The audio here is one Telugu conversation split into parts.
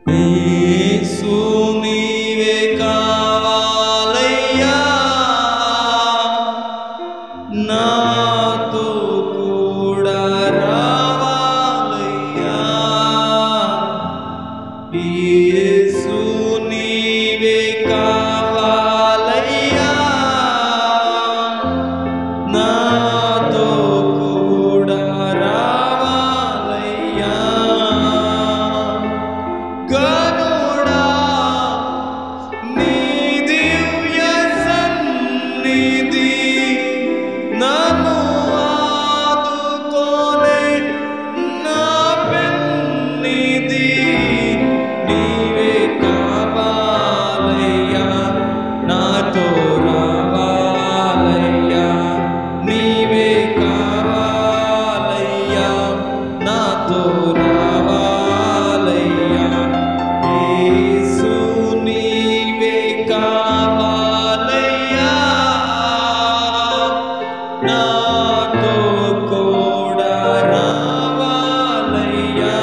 యేసు నీవే కావాలయ్యా నాతో కూడా రావాలయ్యా యేసు నీవే కావాలయ్యా నాతో కూడా రావాలయ్యా గనుడా నీ దివ్య సన్నిధి నన్ను ఆదుకోనే నా పెన్నిధి నీవే కావాలయ్యా నాతో రావాలయ్యా నీవే కావాలయ్యా నాతో రావాలయ్యా యేసు నీవే కావాలయ్యా నాతో కూడా రావాలయ్యా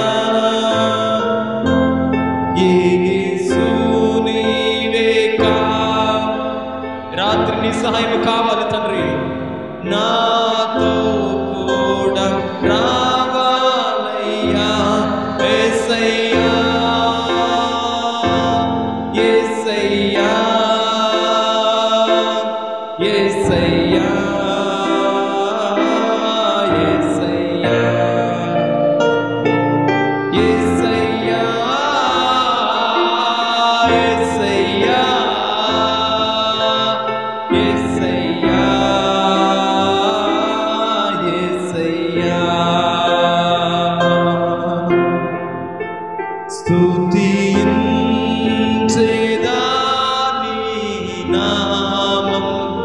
యేసు నీవే కా రాత్రి నీ సహాయం కావాలి తండ్రి నాతో కూడా రావాలయ్యా యేసయ్యా యేసయ్యా యేసయ్యా యేసయ్యా యేసయ్యా యేసయ్యా యేసయ్యా స్తుతించేదా నీ నామం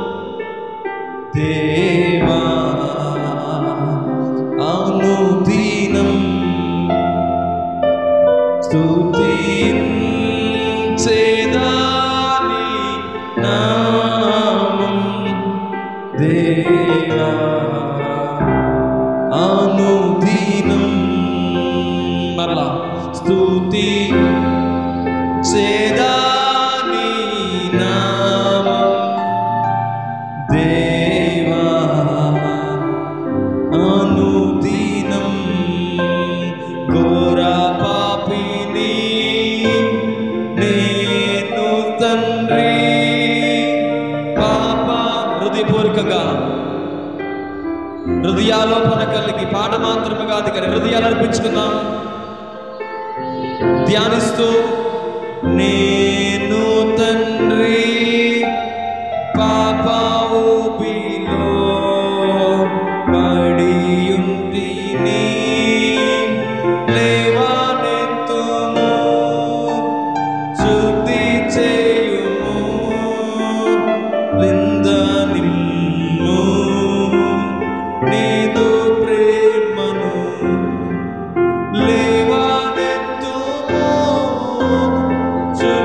దేవా అనుదినం స్తుతించేదాని నామం దేవా అనుదినం మరలా స్తుతి చేదాని నామం దేవా అనుదినం ఘోర పాపిని నేను తండ్రి పాప హృదయపూర్వకంగా హృదయాలోపన కలిగి పాట మాత్రమే కాదు కానీ హృదయాలు అర్పించుకుందాం ధ్యానిస్తూ నేను తండ్రి పాప ఊపిలో పడియుంటిని లేవానెత్తుము శుద్ధి చేయుము లింద నిమ్ము నీదు ప్రేమను లేవానెత్తుము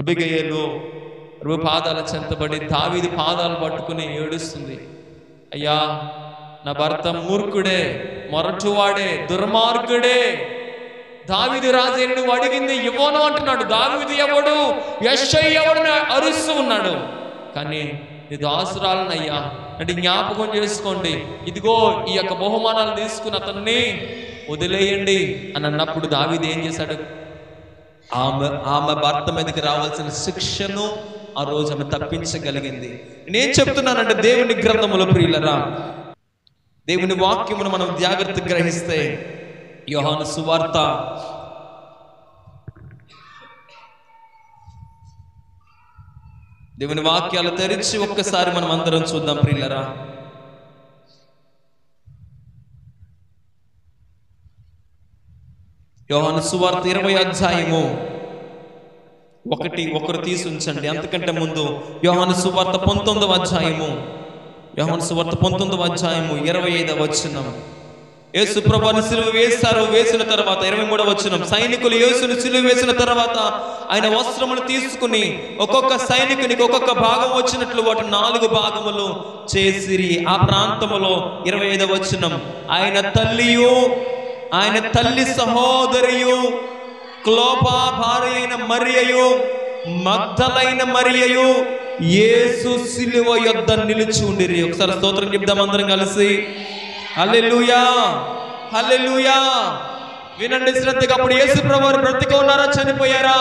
అబిగయ్యలు ప్రభు పాదాల చెంతబడి దావీది పాదాలు పట్టుకుని ఏడుస్తుంది అయ్యా నా భర్త మూర్ఖుడే మొరటువాడే దుర్మార్గుడే దావిది రాజైన నువ్వు అడిగింది ఇవ్వను అంటున్నాడు దావిది ఎవడు యశ్ఐ ఎవడని అరుస్తూ ఉన్నాడు కానీ నీ దాసురాలనయ్యా అంటే జ్ఞాపకం చేసుకోండి ఇదిగో ఈ యొక్క బహుమానాలు తీసుకుని అతన్ని వదిలేయండి అని అన్నప్పుడు దావిది ఏం చేశాడు ఆమె ఆమె భర్త మీదకి రావాల్సిన శిక్షను ఆ రోజు ఆమె తప్పించగలిగింది నేను చెప్తున్నానంటే దేవుని గ్రంథములో ప్రియులరా దేవుని వాక్యమును మనం జాగ్రత్త గ్రహిస్తే యోహాను సువార్త దేవుని వాక్యాలు తెరిచి ఒక్కసారి మనం అందరం చూద్దాం ప్రియులరా యోహాను సువార్త ఇరవై అధ్యాయము ఒకటి ఒకరు తీసి ఉంచండి అంతకంటే ముందు యోహాను సువార్త పంతొమ్మిదవ అధ్యాయము యోహాను సువార్త పంతొమ్మిదవ అధ్యాయము ఇరవై ఐదవ వచనం యేసు ప్రభుని సిలువ వేశారు వేసిన తర్వాత ఇరవై మూడవ వచనం సైనికులు యేసును సిలువ వేసిన తర్వాత ఆయన వస్త్రములు తీసుకుని ఒక్కొక్క సైనికునికి ఒక్కొక్క భాగం వచ్చినట్లు వాటి నాలుగు భాగములు చేసిరి ఆ ప్రాంతములో ఇరవై ఐదవ వచనం ఆయన తల్లియు ఆయన తల్లి సహోదరియు క్లోపా భార్య అయిన మరియయు మగ్ధలైన మరియయు యేసు సిలువ యొద్ద నిలిచి ఉండిరి ఒకసారి స్తోత్రం చెప్దాం అందరం కలిసి హల్లెలూయా హల్లెలూయా వినండి శ్రద్ధగా అప్పుడు యేసు ప్రభు వారు బ్రతిక ఉన్నారా చనిపోయారా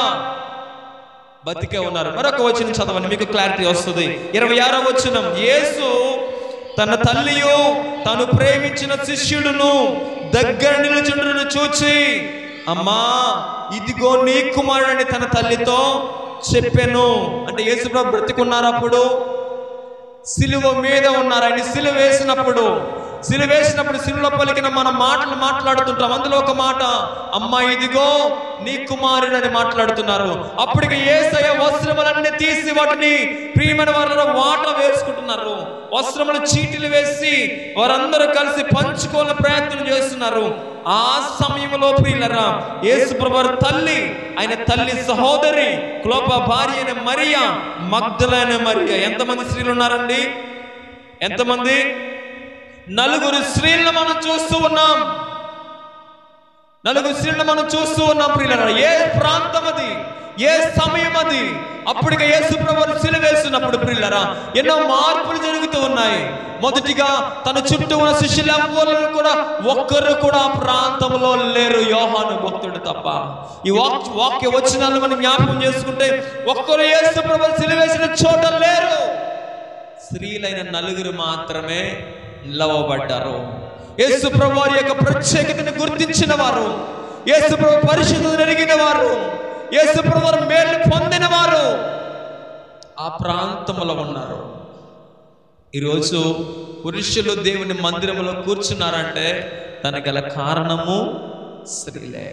బతికే ఉన్నారు మరొక వచనం చదవండి మీకు క్లారిటీ వస్తుంది ఇరవై ఆరో వచనం యేసు తన తల్లియు తను ప్రేమించిన శిష్యుడును దగ్గర నిలుచుండును చూచి అమ్మా ఇదిగో నీ కుమారుడని తన తల్లితో చెప్పాను అంటే యేసుప్రభు బ్రతికున్నారు అప్పుడు సిలువ మీద ఉన్నారు ఆయన సిలువ వేసినప్పుడు సిలువ వేసినప్పుడు సిలువలో పలికిన మన మాటలు మాట్లాడుతుంటాం అందులో ఒక మాట అమ్మా ఇదిగో నీ కుమారుడని మాట్లాడుతున్నారు అప్పటికి ఏసయ వస్త్రములన్నీ తీసి వాటిని ప్రియమైన వాళ్ళ వాట వేసుకుంటున్నారు వస్త్రములు చీటీలు వేసి వారందరూ కలిసి పంచుకోవాలని ప్రయత్నం చేస్తున్నారు ఆ సమయంలో ప్రియులరా యేసు ప్రభు తల్లి ఆయన తల్లి సహోదరి క్లోప భార్య అయిన మరియా మగ్ధలైన మరియా ఎంతమంది స్త్రీలు ఉన్నారండి ఎంతమంది నలుగురు స్త్రీలను మనం చూస్తూ ఉన్నాం నలుగురు స్త్రీలను మనం చూస్తూ ఉన్నాం ప్రియులరా ఏ ప్రాంతం అది ఏ సమయం అది అప్పటికే యేసు ప్రభువును సిలువేస్తున్నప్పుడు ప్రియులరా ఎన్నో మార్పులు జరుగుతూ ఉన్నాయి మొదటిగా తన చుట్టూ ఉన్న శిష్యులు ఎవ్వరు కూడా ఒక్కరు కూడా ఆ ప్రాంతంలో లేరు యోహాను భక్తుడు తప్ప ఈ వాక్ వాక్య వచనాలను మనం జ్ఞాపకం చేసుకుంటే ఒక్కరు యేసు ప్రభు సిలువేసిన చోట లేరు స్త్రీలైన నలుగురు మాత్రమే నిలవబడ్డారు యేసు ప్రభు వారి యొక్క ప్రత్యేకతను గుర్తించిన వారు యేసు ప్రభు పరిశుద్ధతను ఎరిగిన వారు యేసు ప్రభు వారు మేలు పొందిన వారు ఆ ప్రాంతంలో ఉన్నారు ఈరోజు పురుషులు దేవుని మందిరంలో కూర్చున్నారంటే దానికి గల కారణము స్త్రీలే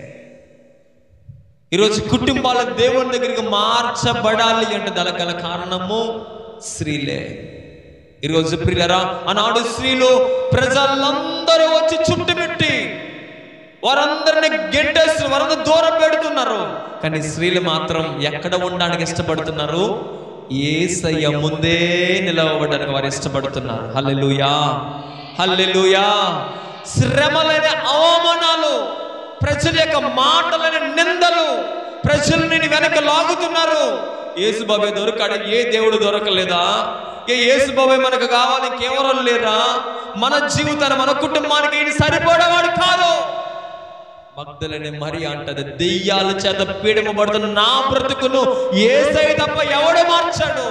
ఈరోజు కుటుంబాల దేవుని దగ్గరికి మార్చబడాలి అంటే దానికి గల కారణము స్త్రీలే ఈరోజు ప్రియులరా ఆనాడు స్త్రీలు ప్రజలందరూ వచ్చి చుట్టుముట్టి వారందరిని గెంటేస్తున్నారు వారందరూ దూరం పెడుతున్నారు కానీ స్త్రీలు మాత్రం ఎక్కడ ఉండడానికి ఇష్టపడుతున్నారు ఏసయ్య ముందే నిలవబడడానికి వారు ఇష్టపడుతున్నారు హల్లెలూయా హల్లెలూయా శ్రమలైన అవమానాలు ప్రజల యొక్క మాటలైన నిందలు ప్రజల్ని వెనక లాగుతున్నారు యేసు బాబాయ్ దొరకాడు ఏ దేవుడు దొరకలేదా ఏ యేసు బాబాయ్ మనకు కావాలి కేవలం లేరా మన జీవితాన్ని మన కుటుంబానికి ఈయన సరిపడేవాడు కాదు మగ్ధలని మరి అంటది దెయ్యాల చేత పీడమబడుతున్న నా బ్రతుకును ఏసై తప్ప ఎవడు మార్చాడు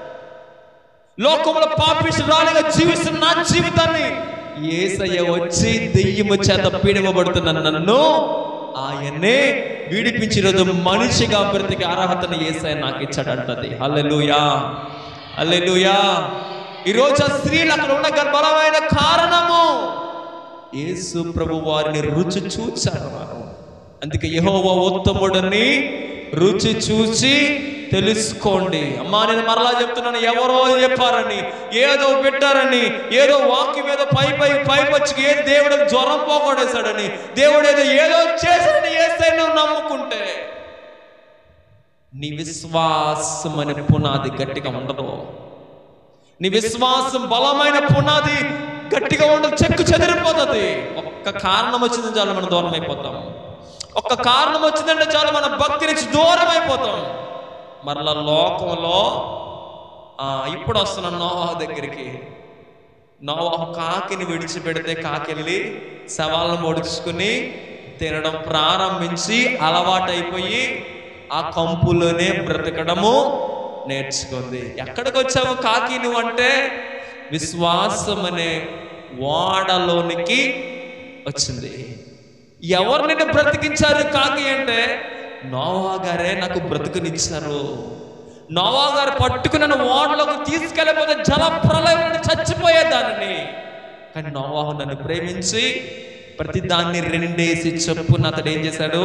లోకంలో పాపిష్రాలుగా జీవిస్తున్న నా జీవితాన్ని ఏసయ్య వచ్చి దెయ్యము చేత పీడమబడుతున్న నన్ను ఆయన్నే విడిపించి రోజు మనిషిగా బ్రతికి అర్హతను ఏసయ్య నాకు ఇచ్చాడంటది హల్లెలూయా హల్లెలూయా ఈరోజు ఆ స్త్రీలు అక్కడ ఉన్న గర్భలమైన కారణము యేసు ప్రభు వారిని రుచి చూచారు వారు అందుకే యెహోవా ఉత్తముడని రుచి చూచి తెలుసుకోండి అమ్మా నేను మరలా చెప్తున్నాను ఎవరో చెప్పారని ఏదో పెట్టారని ఏదో వాక్యం ఏదో పై పై పై పచ్చికి ఏ దేవుడు జ్వరం పోగొడేశాడని దేవుడు ఏదో ఏదో చేశాడని ఏసై నువ్వు నమ్ముకుంటే నీ విశ్వాసం అనే పునాది గట్టిగా ఉండదు నీ విశ్వాసం బలమైన పునాది గట్టిగా ఉండదు చెక్కు చెదిరిపోతుంది ఒక్క కారణం వచ్చింది చాలు మనం దూరం అయిపోతాం ఒక్క కారణం వచ్చిందంటే చాలు మన భక్తి నుంచి దూరం అయిపోతాం మరలా లోకంలో ఆ, ఇప్పుడు వస్తున్న నోహ దగ్గరికి నోవాహ కాకిని విడిచిపెడితే కాకెళ్ళి శవాలను మొడుచుకుని తినడం ప్రారంభించి అలవాటైపోయి ఆ కంపులోనే బ్రతకడము నేర్చుకుంది ఎక్కడికి వచ్చావు కాకి నువ్వు అంటే విశ్వాసం అనే ఓడలోనికి వచ్చింది ఎవరు నిన్ను బ్రతికించారు కాకి అంటే నోవా గారే నాకు బ్రతుకునిచ్చారు నోవా గారు పట్టుకుని నన్ను ఓడలోకి తీసుకెళ్ళిపోతే జల ప్రళయం చచ్చిపోయేదాన్ని కానీ నోవాహు నన్ను ప్రేమించి ప్రతి దాన్ని రెండేసి చెప్పున అతడు ఏం చేశాడు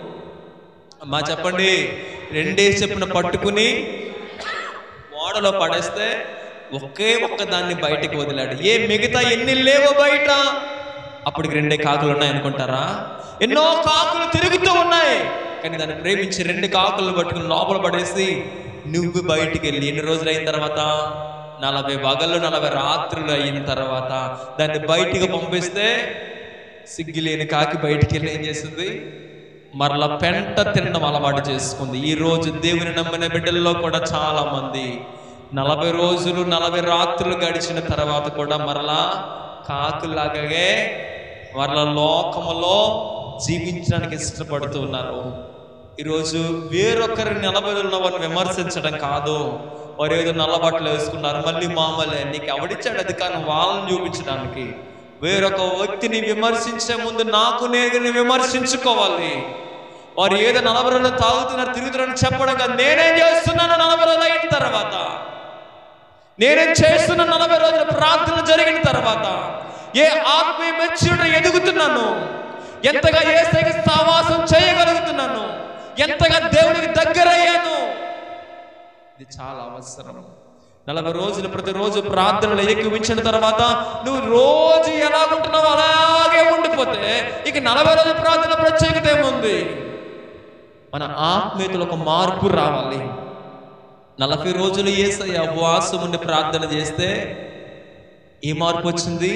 అమ్మా చెప్పండి రెండేసి చెప్పున పట్టుకుని ఓడలో పడేస్తే ఒకే ఒక్క దాన్ని బయటికి వదిలాడు ఏ మిగతా ఎన్ని లేవో బయట అప్పటికి రెండే కాకులు ఉన్నాయి అనుకుంటారా ఎన్నో కాకులు తిరుగుతూ ఉన్నాయి కానీ దాన్ని ప్రేమించి రెండు కాకులు పట్టుకుని లోపల పడేసి నువ్వు బయటికి వెళ్ళి ఎన్ని రోజులు అయిన తర్వాత నలభై పగళ్ళు నలభై రాత్రులు అయిన తర్వాత దాన్ని బయటికి పంపిస్తే సిగ్గిలేని కాకి బయటికి వెళ్ళి ఏం చేసింది మరల పెంట తినడం అలవాటు చేసుకుంది ఈ రోజు దేవుని నమ్మిన బిడ్డల్లో కూడా చాలా మంది నలభై రోజులు నలభై రాత్రులు గడిచిన తర్వాత కూడా మరలా కాకులాగే మరల లోకములో జీవించడానికి ఇష్టపడుతూ ఉన్నారు ఈరోజు వేరొకరి నిలబడిన వారిని విమర్శించడం కాదు వారు ఏదో నల్లబట్టలు వేసుకున్నారు మళ్ళీ మామూలే నీకు ఎవడిచ్చాడు అధికారం వాళ్ళని చూపించడానికి వేరొక వ్యక్తిని విమర్శించే ముందు నాకు నేను విమర్శించుకోవాలి వారు ఏదో నలభై రోజులు తాగుతున్నారు తిరుగుతున్నారని చెప్పడం కాదు నేనేం చేస్తున్నాను నలభై రోజులు అయిన తర్వాత నేనేం చేస్తున్న నలభై రోజుల ప్రార్థన జరిగిన తర్వాత ఏ ఆత్మీయ మెచ్యూరిటీ ఎదుగుతున్నాను ఎంతగా ఏ సావాసం చేయగలుగుతున్నాను ఎంతగా దేవునికి దగ్గరయ్యాను ఇది చాలా అవసరం నలభై రోజులు ప్రతిరోజు ప్రార్థనలు ఏకీవించిన తర్వాత నువ్వు రోజు ఎలా ఉంటున్నావు అలాగే ఉండిపోతే ఇక నలభై రోజుల ప్రార్థన ప్రత్యేకత ఏముంది మన ఆత్మీయతలో ఒక మార్పు రావాలి నలభై రోజులు ఏసయ్య ఉపవాసం ఉండి ప్రార్థన చేస్తే ఏ మార్పు వచ్చింది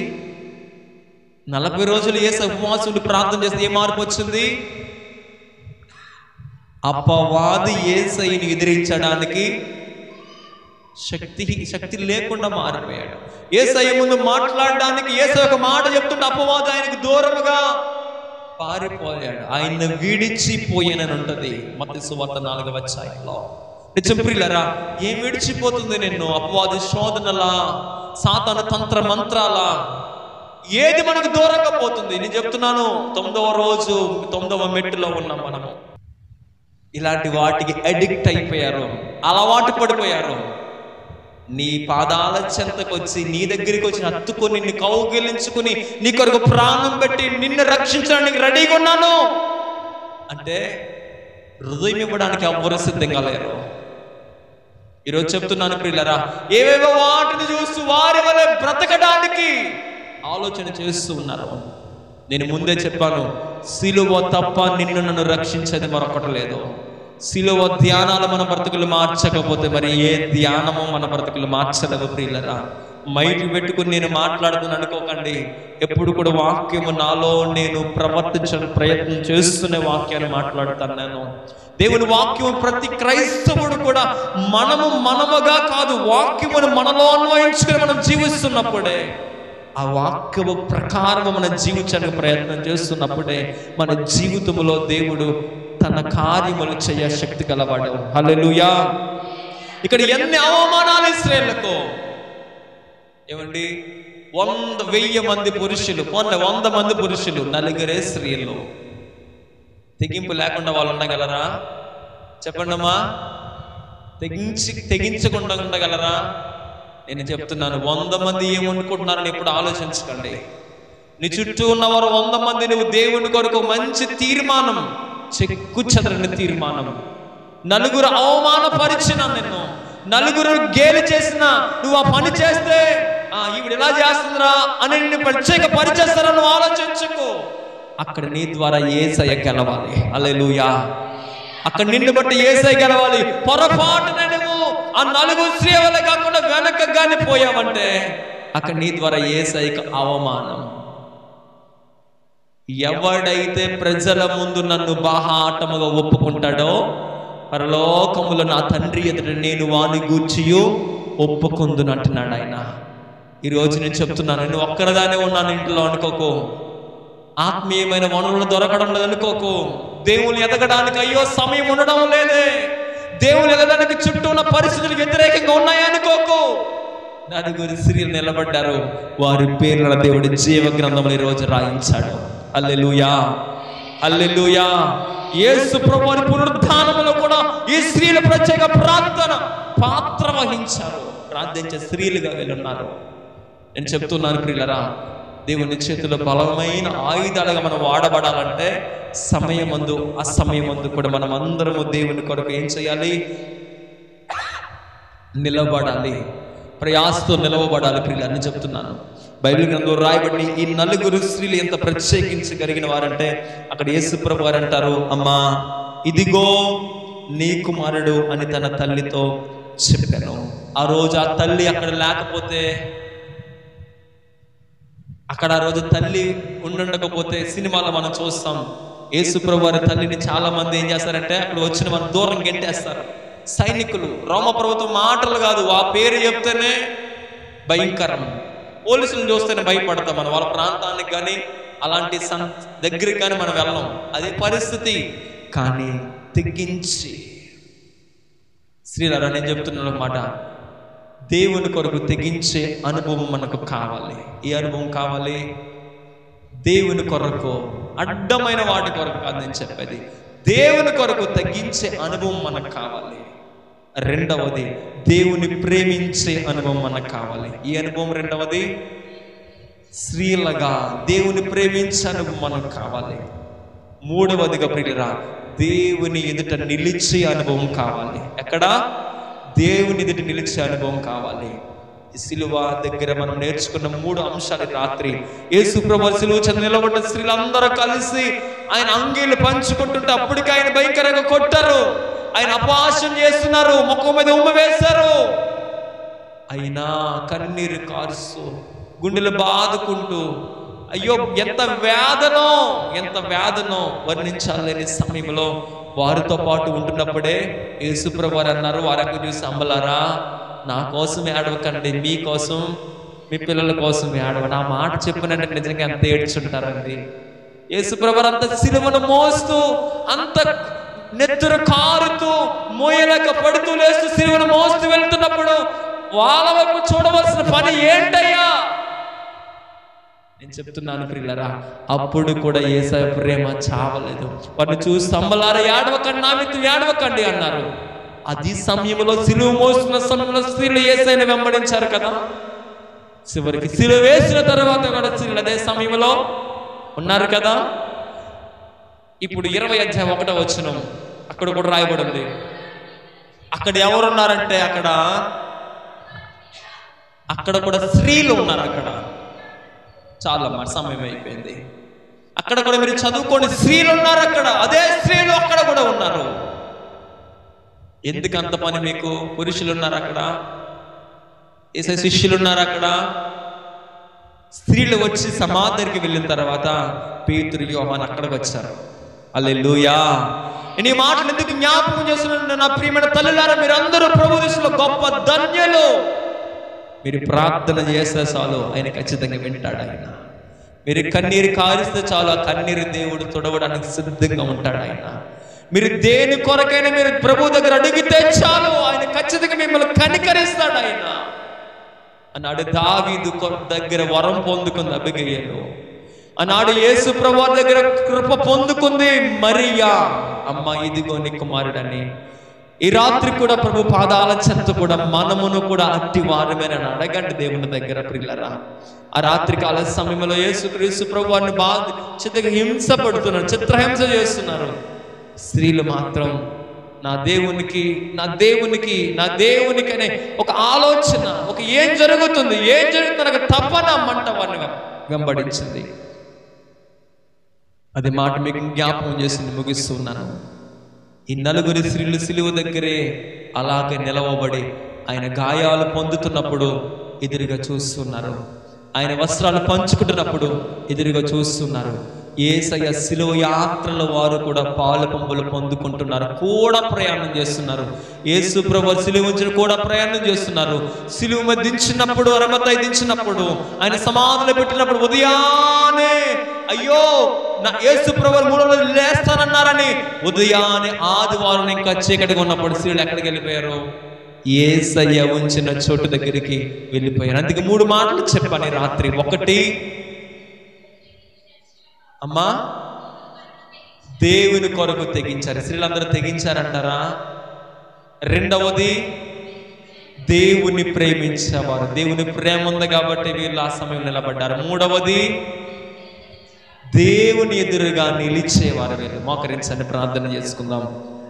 నలభై రోజులు ఏస ఉపవాసం ఉండి ప్రార్థన చేస్తే ఏ మార్పు వచ్చింది అపవాది ఏసైని ఎదిరించడానికి శక్తి శక్తి లేకుండా మారిపోయాడు ఏసయ్య ముందు మాట్లాడడానికి ఏసై ఒక మాట చెప్తుంటే అపవాది ఆయనకి దూరముగా పారిపోయాడు ఆయన విడిచిపోయానని ఉంటది మత సువార్త నాలుగవ అధ్యాయంలో నిజం ప్రియులరా ఏం విడిచిపోతుంది నిన్ను అపవాది శోధనలా సాతాన తంత్ర మంత్రాలా ఏది మనకు దూరంగా పోతుంది నేను చెప్తున్నాను తొమ్మిదవ రోజు తొమ్మిదవ మెట్టులో ఉన్నాం మనము ఇలాంటి వాటికి అడిక్ట్ అయిపోయారు అలవాటు పడిపోయారు నీ పాదాల చెంతకు వచ్చి నీ దగ్గరికి వచ్చి హత్తుకొని నిన్ను కౌగిలించుకుని నీ కొరకు ప్రాణం పెట్టి నిన్ను రక్షించడానికి రెడీగా ఉన్నాను అంటే హృదయం ఇవ్వడానికి ఎవ్వరు సిద్ధంగా లేరు ఈరోజు చెప్తున్నాను ప్రియులరా ఏవేవో వాటిని చూస్తూ వారి వల్ల బ్రతకడానికి ఆలోచన చేస్తూ ఉన్నారు నేను ముందే చెప్పాను సిలువ తప్ప నిన్ను నన్ను రక్షించేది మరొకటి లేదు సిలువ ధ్యానాలు మన బ్రతుకులు మార్చకపోతే మరి ఏ ధ్యానము మన బ్రతుకులు మార్చలేవు ప్రియులరా మైకి పెట్టుకుని నేను మాట్లాడుతుని అనుకోకండి ఎప్పుడు కూడా వాక్యము నాలో నేను ప్రవర్తించడం ప్రయత్నం చేస్తూనే వాక్యాలు మాట్లాడతాను నేను దేవుని వాక్యం ప్రతి క్రైస్తవుడు కూడా మనము మనముగా కాదు వాక్యమును మనలో అన్వయించుకుని మనం జీవిస్తున్నప్పుడే ఆ వాక్యము ప్రకారం మన జీవించడానికి ప్రయత్నం చేస్తున్నప్పుడే మన జీవితంలో దేవుడు తన కార్యములు చేయ శక్తి గలవాడు హల్లెలూయా ఇక్కడ ఎన్ని అవమానాలు ఇస్రాయేళ్లకు ఏమండి వంద వెయ్యి మంది పురుషులు వంద వంద మంది పురుషులు నలుగురే స్త్రీలు తెగింపు లేకుండా వాళ్ళు ఉండగలరా చెప్పండి అమ్మా తెగించి తెగించకుండా ఉండగలరా నేను చెప్తున్నాను వంద మంది ఏమనుకుంటున్నారని ఎప్పుడు ఆలోచించకండి నీ చుట్టూ ఉన్నవారు వంద మంది నువ్వు దేవుని కొరకు మంచి తీర్మానం చెక్కు చెదరని తీర్మానం నలుగురు అవమానపరిచిన నిన్ను నలుగురు గేలి చేసిన నువ్వు ఆ పని చేస్తే ఆ ఈవిడ ఎలా చేస్తుందిరా అని నిన్ను ప్రత్యేక పరిచేస్తారా నువ్వు ఆలోచించుకో అక్కడ నీ ద్వారా ఏ గెలవాలి అల్లెలుయా అక్కడ నిన్ను బట్టి ఏసై గెలవాలి పొరపాటున నువ్వు ఆ నలుగురు స్త్రీ వల్ల కాకుండా వెనక గాని పోయావంటే అక్కడ నీ ద్వారా ఏసైకి అవమానం ఎవడైతే ప్రజల ముందు నన్ను బాహాటముగా ఒప్పుకుంటాడో పరలోకములో నా తండ్రి ఎదుట నేను వాని గూర్చియు ఒప్పుకుందును అంటున్నాడు ఆయన ఈరోజు నేను చెప్తున్నాను నువ్వు ఒక్కరిదానే ఉన్నాను ఇంట్లో అనుకోకు ఆత్మీయమైన వనరులు దొరకడం లేదు అనుకోకు దేవుని ఎదగడానికి అయ్యో సమయం ఉండడం లేదే దేవుని ఎదగడానికి చుట్టూ ఉన్న పరిస్థితులు వ్యతిరేకంగా ఉన్నాయా అనుకోకు నలుగురు స్త్రీలు నిలబడ్డారు వారి పేర్ల దేవుడి జీవ గ్రంథంలో ఈరోజు రాయించాడు అల్లెలుయా అల్లెలుయా యేసు ప్రభువారి పునరుద్ధానంలో కూడా ఈ స్త్రీల ప్రత్యేక ప్రార్థన పాత్ర వహించారు ప్రార్థించే స్త్రీలుగా వెళ్ళున్నారు నేను చెప్తున్నాను ప్రియులరా దేవుని చేతిలో బలమైన ఆయుధాలుగా మనం వాడబడాలంటే సమయమందు అసమయమందు కూడా మనం అందరము దేవుని కొరకు ఏం చేయాలి నిలబడాలి ప్రయాసతో నిలవబడాలి ప్రియులని చెప్తున్నాను బైబిల్ గ్రంథంలో రాయబడి ఈ నలుగురు స్త్రీలు ఎంత ప్రత్యేకించి కలిగిన వారంటే అక్కడ యేసుప్రభు వారు అంటారు అమ్మా ఇదిగో నీ కుమారుడు అని తన తల్లితో చెప్పాను ఆ రోజు ఆ తల్లి అక్కడ లేకపోతే అక్కడ ఆ రోజు తల్లి ఉండుండకపోతే సినిమాలో మనం చూస్తాం యేసుప్రభు వారి తల్లిని చాలా మంది ఏం చేస్తారంటే అక్కడ వచ్చిన మన దూరం గెంటేస్తారు సైనికులు రోమ ప్రభుత్వం మాటలు కాదు ఆ పేరు చెప్తేనే భయంకరం పోలీసులను చూస్తేనే భయపడతాం మనం వాళ్ళ ప్రాంతానికి కానీ అలాంటి సం దగ్గరికి కానీ మనం వెళ్ళం అదే పరిస్థితి కానీ తెగించి శ్రీలారా నేను చెప్తున్నాను అనమాట దేవుని కొరకు తెగించే అనుభవం మనకు కావాలి ఈ అనుభవం కావాలి దేవుని కొరకు అడ్డమైన వాటి కొరకు కాదు నేను చెప్పేది దేవుని కొరకు తగ్గించే అనుభవం మనకు కావాలి రెండవది దేవుని ప్రేమించే అనుభవం మనకు కావాలి ఈ అనుభవం రెండవది స్త్రీలగా దేవుని ప్రేమించే అనుభవం మనకు కావాలి మూడవదిగా ప్రియులరా దేవుని ఎదుట నిలిచే అనుభవం కావాలి ఎక్కడ దేవుని ఎదుట నిలిచే అనుభవం కావాలి ఈ సిలువ దగ్గర మనం నేర్చుకున్న మూడు అంశాలు ఈ రాత్రి యేసు ప్రభు సిలువ చెంద నిలబడ్డ స్త్రీలందరూ కలిసి ఆయన అంగీలు పంచుకుంటుంటే అప్పటికి ఆయన భయంకరంగా కొట్టారు ఆయన అపహాస్యం చేస్తున్నారు ముఖం మీద ఉమ్మ వేశారు అయినా కన్నీరు కారుస్తూ గుండెలు బాదుకుంటూ అయ్యో ఎంత వేదనో ఎంత వేదనో వర్ణించాలని సమయంలో వారితో పాటు ఉంటున్నప్పుడే యేసుప్రభు వారు అన్నారు వారికి చూసి అమ్మలారా నా కోసం ఏడవకండి మీ కోసం మీ పిల్లల కోసం ఏడవండి ఆ మాట చెప్పినంటే నిజంగా ఎంత ఏడ్చుంటారండి యేసుప్రభు వారు అంత సిలువను మోస్తూ అంత నెత్తురు కారుతూ మోయలేక పడుతూ లేస్తూ సిలువను మోస్తూ వెళ్తున్నప్పుడు వాళ్ళ వైపు చూడవలసిన పని ఏంటయ్యా నేను చెప్తున్నాను ప్రియులరా అప్పుడు కూడా ఏసయ ప్రేమ చావలేదు వారిని చూసి సంబలారా ఏడవకండి నా మీద ఏడవకండి అన్నారు అది సమయంలో సిలువ మోస్తున్న సమయంలో స్త్రీలు ఏసైన వెంబడించారు కదా చివరికి సిలువ వేసిన తర్వాత కూడా స్త్రీలు అదే సమయంలో ఉన్నారు కదా ఇప్పుడు ఇరవై అధ్యాయం ఒకటో వచ్చిన అక్కడ కూడా రాయబడి ఉంది అక్కడ ఎవరున్నారంటే అక్కడ అక్కడ కూడా స్త్రీలు ఉన్నారు అక్కడ చాలా మాట సమయం అయిపోయింది అక్కడ కూడా మీరు చదువుకోండి స్త్రీలు ఉన్నారు అక్కడ అదే స్త్రీలు అక్కడ కూడా ఉన్నారు ఎందుకు అంత పని మీకు పురుషులు ఉన్నారు అక్కడ ఏసే శిష్యులు ఉన్నారు అక్కడ స్త్రీలు వచ్చి సమాధికి వెళ్ళిన తర్వాత పేతురు యోహాన్ అక్కడికి వచ్చారు అల్లెలుయా నేను ఈ మాటలు ఎందుకు జ్ఞాపకం చేస్తున్నాను నా ప్రియమైన తల్లులారా మీరు అందరూ ప్రభు దృష్టిలో గొప్ప ధన్యులు మీరు ప్రార్థన చేస్తే చాలు ఆయన ఖచ్చితంగా వింటాడు ఆయన మీరు కన్నీరు కారిస్తే చాలు ఆ కన్నీరు దేవుడు తుడవడానికి సిద్ధంగా ఉంటాడు ఆయన మీరు దేని కొరకైనా మీరు ప్రభు దగ్గర అడిగితే చాలు ఆయన ఖచ్చితంగా మిమ్మల్ని కనికరిస్తాడు ఆయన అన్నాడు దావీదు కొ- దగ్గర వరం పొందుకుంది అభిగయ్యలు అన్నాడు యేసు ప్రభు దగ్గర కృప పొందుకుంది మరియా అమ్మ ఇదిగో నీ కుమారుడని ఈ రాత్రి కూడా ప్రభు పాదాల చెంత కూడా మనమును కూడా అట్టి వారమేనని అడగండి దేవుని దగ్గర ప్రిల్లరా ఆ రాత్రి కాల సమయంలో యేసు క్రీస్తు ప్రభు వారిని బాధ చిత్తగా హింస పడుతున్నారు చిత్రహింస చేస్తున్నారు స్త్రీలు మాత్రం నా దేవునికి నా దేవునికి నా దేవునికి అనే ఒక ఆలోచన ఒక ఏం జరుగుతుంది ఏం జరుగుతుంది నాకు తప్పన మంట వారిని వెం- వెంబడించింది అది మాట మీకు జ్ఞాపకం చేసింది ముగిస్తున్నాను ఈ నలుగురి స్త్రీలు సిలువ దగ్గరే అలాగే నిలవబడి ఆయన గాయాలు పొందుతున్నప్పుడు ఎదురుగా చూస్తున్నారు ఆయన వస్త్రాలు పంచుకుంటున్నప్పుడు ఎదురుగా చూస్తున్నారు ఏసయ్య సిలువ యాత్రలో వారు కూడా పాలు పంపులు పొందుకుంటున్నారు కూడా ప్రయాణం చేస్తున్నారు యేసు ప్రభు సిలువ ఉంచిన కూడా ప్రయాణం చేస్తున్నారు సిలువ మీద దించినప్పుడు అరమతాయి దించినప్పుడు ఆయన సమాధులు పెట్టినప్పుడు ఉదయాన్నే అయ్యో నా యేసు ప్రభు మూడో రోజు లేస్తానన్నారని ఉదయాన్నే ఆదివారం ఇంకా చీకటిగా ఉన్నప్పుడు స్త్రీలు ఎక్కడికి వెళ్ళిపోయారు ఏసయ్య ఉంచిన చోటు దగ్గరికి వెళ్ళిపోయారు అందుకే మూడు మాటలు చెప్పాను ఈ రాత్రి ఒకటి అమ్మా దేవుని కొరకు తెగించారు స్త్రీలందరూ తెగించారంటారా రెండవది దేవుని ప్రేమించేవారు దేవుని ప్రేమ ఉంది కాబట్టి వీళ్ళు ఆ సమయం నిలబడ్డారు మూడవది దేవుని ఎదురుగా నిలిచేవారు వీళ్ళు మోకరించండి ప్రార్థన చేసుకుందాం